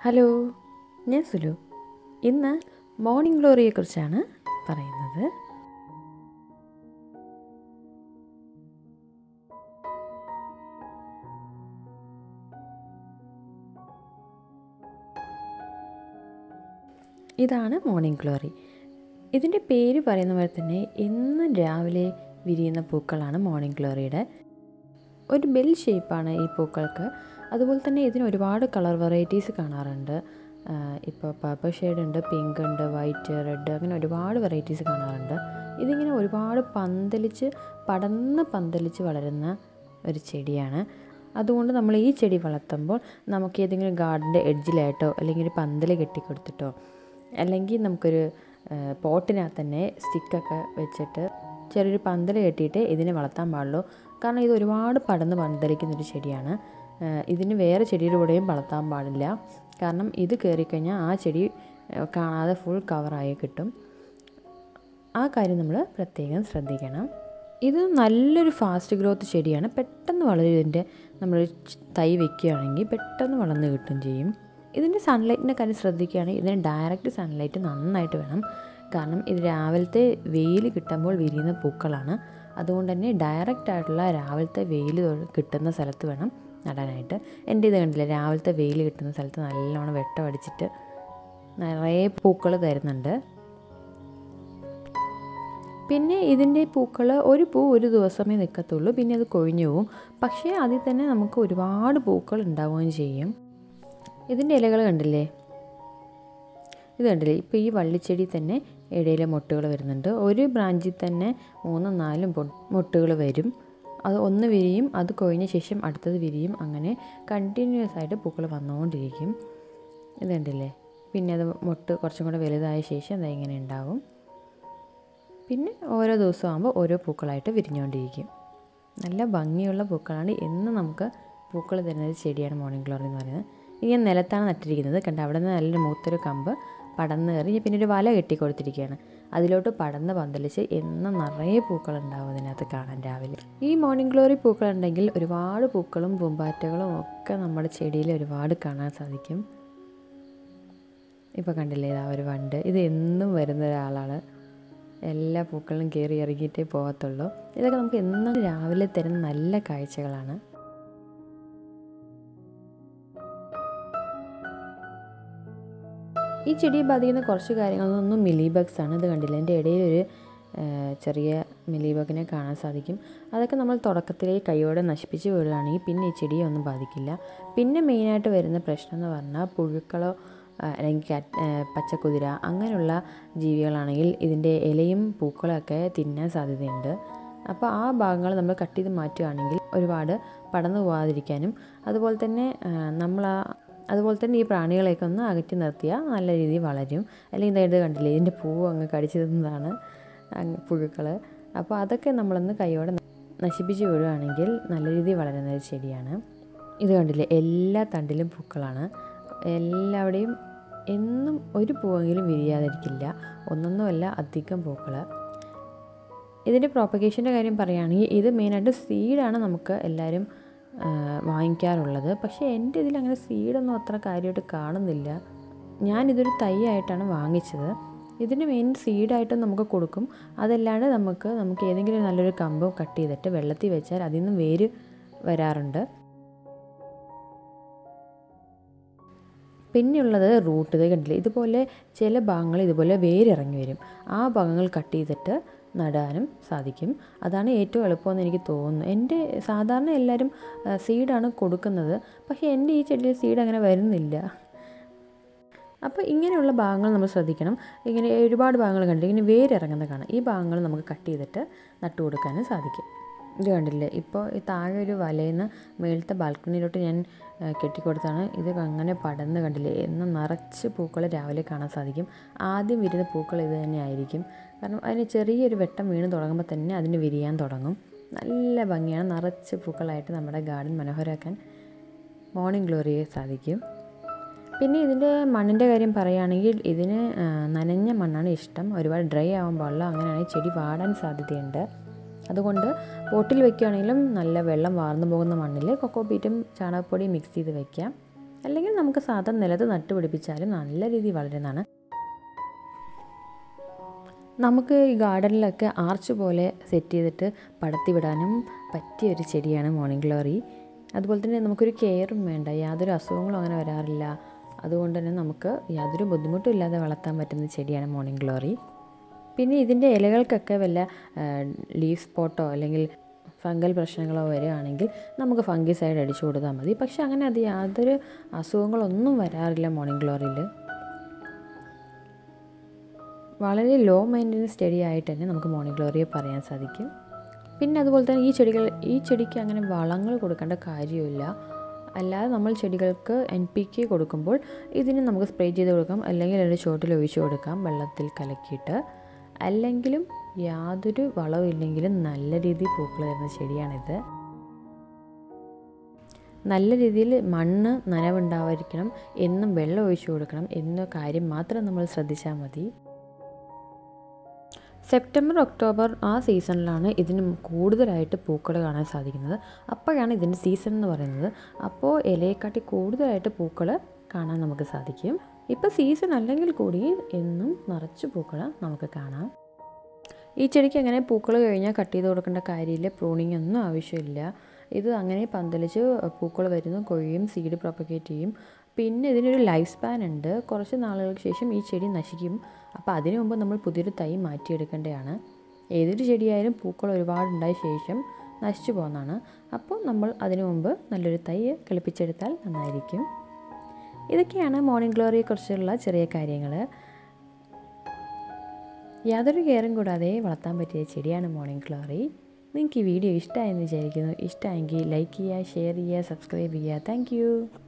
hello ഞാൻ സുലു ഇന്ന് morning ഗ്ലോറിയെക്കുറിച്ചാണ് പറയുന്നത് ഇതാണ് മോർണിംഗ് ഗ്ലോറി ഇതിൻ്റെ പേര് പറയുന്ന പോലെ തന്നെ എന്നും രാവിലെ വിരിയുന്ന പൂക്കളാണ് മോർണിംഗ് ഗ്ലോറിയുടെ ഒരു ബെൽ ഷേപ്പാണ് ഈ പൂക്കൾക്ക് അതുപോലെ തന്നെ ഇതിന് ഒരുപാട് കളർ വെറൈറ്റീസ് കാണാറുണ്ട് ഇപ്പോൾ പർപ്പിൾ ഷെയ്ഡ് ഉണ്ട് പിങ്ക് ഉണ്ട് വൈറ്റ് റെഡ് അങ്ങനെ ഒരുപാട് വെറൈറ്റീസ് കാണാറുണ്ട് ഇതിങ്ങനെ ഒരുപാട് പന്തലിച്ച് പടന്ന് പന്തലിച്ച് വളരുന്ന ഒരു ചെടിയാണ് അതുകൊണ്ട് നമ്മൾ ഈ ചെടി വളർത്തുമ്പോൾ നമുക്ക് ഏതെങ്കിലും ഗാർഡൻ്റെ എഡ്ജിലായിട്ടോ അല്ലെങ്കിൽ ഒരു പന്തൽ കെട്ടിക്കൊടുത്തിട്ടോ അല്ലെങ്കിൽ നമുക്കൊരു പോട്ടിനകത്ത് തന്നെ സ്റ്റിക്കൊക്കെ വെച്ചിട്ട് ചെറിയൊരു പന്തൽ കെട്ടിയിട്ട് ഇതിനെ വളർത്താൻ പാടുള്ളൂ കാരണം ഇത് ഒരുപാട് പടന്ന് പന്തലിക്കുന്നൊരു ചെടിയാണ് ഇതിന് വേറെ ചെടിയുടെ കൂടെയും വളർത്താൻ പാടില്ല കാരണം ഇത് കയറിക്കഴിഞ്ഞാൽ ആ ചെടി കാണാതെ ഫുൾ കവറായി കിട്ടും ആ കാര്യം നമ്മൾ പ്രത്യേകം ശ്രദ്ധിക്കണം ഇത് നല്ലൊരു ഫാസ്റ്റ് ഗ്രോത്ത് ചെടിയാണ് പെട്ടെന്ന് വളരും ഇതിൻ്റെ നമ്മൾ തൈ വെക്കുകയാണെങ്കിൽ പെട്ടെന്ന് വളർന്ന് കിട്ടും ചെയ്യും ഇതിൻ്റെ സൺലൈറ്റിൻ്റെ കാര്യം ശ്രദ്ധിക്കുകയാണെങ്കിൽ ഇതിന് ഡയറക്റ്റ് സൺലൈറ്റ് നന്നായിട്ട് വേണം കാരണം ഇത് രാവിലത്തെ വെയിൽ കിട്ടുമ്പോൾ വിരിയുന്ന പൂക്കളാണ് അതുകൊണ്ട് തന്നെ ഡയറക്റ്റ് ആയിട്ടുള്ള രാവിലത്തെ വെയിൽ കിട്ടുന്ന സ്ഥലത്ത് വേണം നടാനായിട്ട് എൻ്റെ ഇത് കണ്ടില്ല രാവിലത്തെ വെയിൽ കിട്ടുന്ന സ്ഥലത്ത് നല്ലോണം വെട്ടം അടിച്ചിട്ട് നിറയെ പൂക്കൾ തരുന്നുണ്ട് പിന്നെ ഇതിൻ്റെ പൂക്കൾ ഒരു പൂ ഒരു ദിവസമേ നിൽക്കത്തുള്ളൂ പിന്നെ അത് കൊഴിഞ്ഞു പോവും പക്ഷേ അതിൽ തന്നെ നമുക്ക് ഒരുപാട് പൂക്കൾ ഉണ്ടാവുകയും ചെയ്യും ഇതിൻ്റെ ഇലകൾ കണ്ടില്ലേ ഇത് കണ്ടില്ലേ ഇപ്പോൾ ഈ വള്ളിച്ചെടി തന്നെ ഇടയിലെ മൊട്ടുകൾ വരുന്നുണ്ട് ഒരു ബ്രാഞ്ചിൽ തന്നെ മൂന്നും നാലും മൊട്ടുകൾ വരും അത് ഒന്ന് വിരിയും അത് കൊഴിഞ്ഞ ശേഷം അടുത്തത് വിരിയും അങ്ങനെ കണ്ടിന്യൂസ് ആയിട്ട് പൂക്കൾ വന്നുകൊണ്ടിരിക്കും ഇത് കണ്ടില്ലേ പിന്നെ അത് മൊട്ട് കുറച്ചും കൂടെ വലുതായ ശേഷം അത് ഇങ്ങനെ ഉണ്ടാവും പിന്നെ ഓരോ ദിവസം ആകുമ്പോൾ ഓരോ പൂക്കളായിട്ട് വിരിഞ്ഞുകൊണ്ടിരിക്കും നല്ല ഭംഗിയുള്ള പൂക്കളാണ് എന്ന് നമുക്ക് പൂക്കൾ തരുന്നത് ചെടിയാണ് മോർണിംഗ് ഗ്ലോറി എന്ന് പറയുന്നത് ഇത് ഞാൻ നിലത്താണ് നട്ടിരിക്കുന്നത് കണ്ട അവിടെ നിന്ന് നല്ലൊരു മൂത്തൊരു കമ്പ് പടന്ന് കയറി പിന്നെ ഒരു വല കെട്ടി കൊടുത്തിരിക്കുകയാണ് അതിലോട്ട് പടന്ന് പന്തലിച്ച് എന്നും നിറയെ പൂക്കളുണ്ടാവും അതിനകത്ത് കാണാൻ രാവിലെ ഈ മോർണിംഗ് ഗ്ലോറി പൂക്കളുണ്ടെങ്കിൽ ഒരുപാട് പൂക്കളും പൂമ്പാറ്റകളും ഒക്കെ നമ്മുടെ ചെടിയിൽ ഒരുപാട് കാണാൻ സാധിക്കും ഇപ്പോൾ കണ്ടില്ലേ ഇതാ ഒരു വണ്ട് ഇത് എന്നും വരുന്ന ഒരാളാണ് എല്ലാ പൂക്കളും കയറി ഇറങ്ങിയിട്ടേ പോകത്തുള്ളൂ ഇതൊക്കെ നമുക്ക് എന്നും രാവിലെ തരുന്ന നല്ല കാഴ്ചകളാണ് ഈ ചെടിയെ ബാധിക്കുന്ന കുറച്ച് കാര്യങ്ങളൊന്നും മിലിബഗ്സ് ആണ് ഇത് കണ്ടില്ല എൻ്റെ ഇടയിൽ ഒരു ചെറിയ മിലിബഗിനെ കാണാൻ സാധിക്കും അതൊക്കെ നമ്മൾ തുടക്കത്തിലേ കൈയോടെ നശിപ്പിച്ച് വിടുകയാണെങ്കിൽ പിന്നെ ഈ ചെടിയെ ഒന്നും ബാധിക്കില്ല പിന്നെ മെയിനായിട്ട് വരുന്ന പ്രശ്നം എന്ന് പറഞ്ഞാൽ പുഴുക്കളോ അല്ലെങ്കിൽ പച്ചക്കുതിര അങ്ങനെയുള്ള ജീവികളാണെങ്കിൽ ഇതിൻ്റെ ഇലയും പൂക്കളൊക്കെ തിന്നാൻ സാധ്യതയുണ്ട് അപ്പോൾ ആ ഭാഗങ്ങൾ നമ്മൾ കട്ട് ചെയ്ത് മാറ്റുകയാണെങ്കിൽ ഒരുപാട് പടന്നു പോകാതിരിക്കാനും അതുപോലെ തന്നെ നമ്മൾ ആ അതുപോലെ തന്നെ ഈ പ്രാണികളെയൊക്കെ ഒന്ന് അകറ്റി നിർത്തിയാൽ നല്ല രീതിയിൽ വളരും അല്ലെങ്കിൽ ഇതായിട്ട് കണ്ടില്ലേ ഇതിൻ്റെ പൂവ് അങ്ങ് കടിച്ചു തിന്നതാണ് പുഴുക്കൾ അപ്പോൾ അതൊക്കെ നമ്മളൊന്ന് കൈയോടെ നശിപ്പിച്ച് വിടുകയാണെങ്കിൽ നല്ല രീതിയിൽ വളരുന്ന ഒരു ചെടിയാണ് ഇത് കണ്ടില്ലേ എല്ലാ തണ്ടിലും പൂക്കളാണ് എല്ലാവിടെയും എന്നും ഒരു പൂവെങ്കിലും വിരിയാതിരിക്കില്ല ഒന്നൊന്നുമല്ല അധികം പൂക്കൾ ഇതിൻ്റെ പ്രോപ്പഗേഷൻ്റെ കാര്യം പറയുകയാണെങ്കിൽ ഇത് മെയിനായിട്ട് സീഡാണ് നമുക്ക് എല്ലാവരും വാങ്ങിക്കാറുള്ളത് പക്ഷേ എൻ്റെ ഇതിൽ അങ്ങനെ സീഡൊന്നും അത്ര കാര്യമായിട്ട് കാണുന്നില്ല ഞാനിതൊരു തൈ ആയിട്ടാണ് വാങ്ങിച്ചത് ഇതിന് മെയിൻ സീഡായിട്ടും നമുക്ക് കൊടുക്കും അതല്ലാണ്ട് നമുക്ക് നമുക്ക് ഏതെങ്കിലും നല്ലൊരു കമ്പ് കട്ട് ചെയ്തിട്ട് വെള്ളത്തിൽ വെച്ചാൽ അതിൽ നിന്ന് വേര് വരാറുണ്ട് പിന്നെയുള്ളത് റൂട്ട് ഇത് കണ്ടില്ലേ ഇതുപോലെ ചില ഭാഗങ്ങൾ ഇതുപോലെ വേരിറങ്ങി വരും ആ ഭാഗങ്ങൾ കട്ട് ചെയ്തിട്ട് നടാനും സാധിക്കും അതാണ് ഏറ്റവും എളുപ്പമെന്ന് എനിക്ക് തോന്നുന്നു എൻ്റെ സാധാരണ എല്ലാവരും സീഡാണ് കൊടുക്കുന്നത് പക്ഷേ എൻ്റെ ഈ ചെടിയിൽ സീഡ് അങ്ങനെ വരുന്നില്ല അപ്പോൾ ഇങ്ങനെയുള്ള ഭാഗങ്ങൾ നമ്മൾ ശ്രദ്ധിക്കണം ഇങ്ങനെ ഒരുപാട് ഭാഗങ്ങൾ കണ്ടിട്ട് ഇങ്ങനെ വേരിറങ്ങുന്ന കാണാം ഈ ഭാഗങ്ങൾ നമുക്ക് കട്ട് ചെയ്തിട്ട് നട്ടു കൊടുക്കാനും സാധിക്കും ഇത് കണ്ടില്ലേ ഇപ്പോൾ ഈ താഴെ ഒരു വലയിന്ന് മേളത്തെ ബാൽക്കണിയിലോട്ട് ഞാൻ കെട്ടിക്കൊടുത്താണ് ഇത് അങ്ങനെ പടന്ന് കണ്ടില്ലേ എന്നും നിറച്ച് പൂക്കൾ രാവിലെ കാണാൻ സാധിക്കും ആദ്യം വിരുന്ന പൂക്കൾ ഇത് തന്നെ ആയിരിക്കും കാരണം അതിന് ചെറിയൊരു വെട്ടം വീണ് തുടങ്ങുമ്പോൾ തന്നെ അതിന് വിരിയാൻ തുടങ്ങും നല്ല ഭംഗിയാണ് നിറച്ച് പൂക്കളായിട്ട് നമ്മുടെ ഗാർഡൻ മനോഹരമാക്കാൻ മോർണിംഗ് ഗ്ലോറിയെ സാധിക്കും പിന്നെ ഇതിൻ്റെ മണ്ണിൻ്റെ കാര്യം പറയുകയാണെങ്കിൽ ഇതിന് നനഞ്ഞ മണ്ണാണ് ഇഷ്ടം ഒരുപാട് ഡ്രൈ ആവാൻ പാടില്ല അങ്ങനെയാണെങ്കിൽ ചെടി വാടാൻ സാധ്യതയുണ്ട് അതുകൊണ്ട് പോട്ടിൽ വെക്കുകയാണെങ്കിലും നല്ല വെള്ളം വാർന്നു പോകുന്ന മണ്ണിൽ കൊക്കോ പീറ്റും ചാണകപ്പൊടിയും മിക്സ് ചെയ്ത് വെക്കാം അല്ലെങ്കിൽ നമുക്ക് സാധാരണ നിലത്ത് നട്ടുപിടിപ്പിച്ചാലും നല്ല രീതിയിൽ വളരുന്നതാണ് നമുക്ക് ഈ ഗാർഡനിലൊക്കെ ആർച്ച് പോലെ സെറ്റ് ചെയ്തിട്ട് പടത്തി വിടാനും പറ്റിയ ഒരു ചെടിയാണ് മോർണിംഗ് ഗ്ലോറി അതുപോലെ തന്നെ നമുക്കൊരു കെയറും വേണ്ട യാതൊരു അസുഖങ്ങളും അങ്ങനെ വരാറില്ല അതുകൊണ്ട് തന്നെ നമുക്ക് യാതൊരു ബുദ്ധിമുട്ടും ഇല്ലാതെ വളർത്താൻ പറ്റുന്ന ചെടിയാണ് മോർണിംഗ് ഗ്ലോറി പിന്നെ ഇതിൻ്റെ ഇലകൾക്കൊക്കെ വല്ല ലീഫ് സ്പോട്ടോ അല്ലെങ്കിൽ ഫംഗൽ പ്രശ്നങ്ങളോ വരികയാണെങ്കിൽ നമുക്ക് ഫംഗിസൈഡ് അടിച്ചു കൊടുത്താൽ മതി പക്ഷെ അങ്ങനെ അത് യാതൊരു അസുഖങ്ങളൊന്നും വരാറില്ല മോർണിംഗ് ഗ്ലോറിയിൽ വളരെ ലോ മെയിൻ്റനൻസ് സ്റ്റഡി ആയിട്ട് തന്നെ നമുക്ക് മോർണിംഗ് ഗ്ലോറിയെ പറയാൻ സാധിക്കും പിന്നെ അതുപോലെ തന്നെ ഈ ചെടികൾ ഈ ചെടിക്ക് അങ്ങനെ വളങ്ങൾ കൊടുക്കേണ്ട കാര്യമില്ല അല്ലാതെ നമ്മൾ ചെടികൾക്ക് എൻ പി കെ കൊടുക്കുമ്പോൾ ഇതിന് നമുക്ക് സ്പ്രേ ചെയ്ത് കൊടുക്കാം അല്ലെങ്കിൽ അതിൻ്റെ ചുവട്ടിൽ ഒഴിച്ചു കൊടുക്കാം വെള്ളത്തിൽ കലക്കിയിട്ട് അല്ലെങ്കിലും യാതൊരു വളവും ഇല്ലെങ്കിലും നല്ല രീതിയിൽ പൂക്കൾ തരുന്ന ചെടിയാണിത് നല്ല രീതിയിൽ മണ്ണ് നനവുണ്ടാവാതിരിക്കണം എന്നും വെള്ളം ഒഴിച്ചു കൊടുക്കണം എന്ന കാര്യം മാത്രം നമ്മൾ ശ്രദ്ധിച്ചാൽ മതി സെപ്റ്റംബർ ഒക്ടോബർ ആ സീസണിലാണ് ഇതിന് കൂടുതലായിട്ട് പൂക്കൾ കാണാൻ സാധിക്കുന്നത് അപ്പോഴാണ് ഇതിൻ്റെ സീസൺ എന്ന് പറയുന്നത് അപ്പോൾ ഇലയെക്കാട്ടി കൂടുതലായിട്ട് പൂക്കൾ കാണാൻ നമുക്ക് സാധിക്കും ഇപ്പോൾ സീസൺ അല്ലെങ്കിൽ കൂടി എന്നും നിറച്ച് പൂക്കൾ നമുക്ക് കാണാം ഈ ചെടിക്ക് അങ്ങനെ പൂക്കൾ കഴിഞ്ഞാൽ കട്ട് ചെയ്ത് കൊടുക്കേണ്ട കാര്യമില്ല പ്രൂണിങ് ഒന്നും ആവശ്യമില്ല ഇത് അങ്ങനെ പന്തലിച്ച് പൂക്കൾ വരുന്നു കൊഴിയും സീഡ് പ്രൊപ്പഗേറ്റ് ചെയ്യും പിന്നെ ഇതിനൊരു ലൈഫ് സ്പാൻ ഉണ്ട് കുറച്ച് നാളുകൾക്ക് ശേഷം ഈ ചെടി നശിക്കും അപ്പോൾ അതിനു മുമ്പ് നമ്മൾ പുതിയൊരു തൈ മാറ്റിയെടുക്കേണ്ടതാണ് ഏതൊരു ചെടിയായാലും പൂക്കൾ ഒരുപാടുണ്ടായ ശേഷം നശിച്ചു പോകുന്നതാണ് അപ്പോൾ നമ്മൾ അതിനു മുമ്പ് നല്ലൊരു തൈ കിളിപ്പിച്ചെടുത്താൽ നന്നായിരിക്കും ഇതൊക്കെയാണ് മോർണിംഗ് ഗ്ലോറിയെക്കുറിച്ചുള്ള ചെറിയ കാര്യങ്ങൾ യാതൊരു കെയറും കൂടാതെ വളർത്താൻ പറ്റിയ ചെടിയാണ് മോർണിംഗ് ഗ്ലോറി നിങ്ങൾക്ക് ഈ വീഡിയോ ഇഷ്ടമായെന്ന് വിചാരിക്കുന്നു ഇഷ്ടമായെങ്കിൽ ലൈക്ക് ചെയ്യുക ഷെയർ ചെയ്യുക സബ്സ്ക്രൈബ് ചെയ്യുക താങ്ക്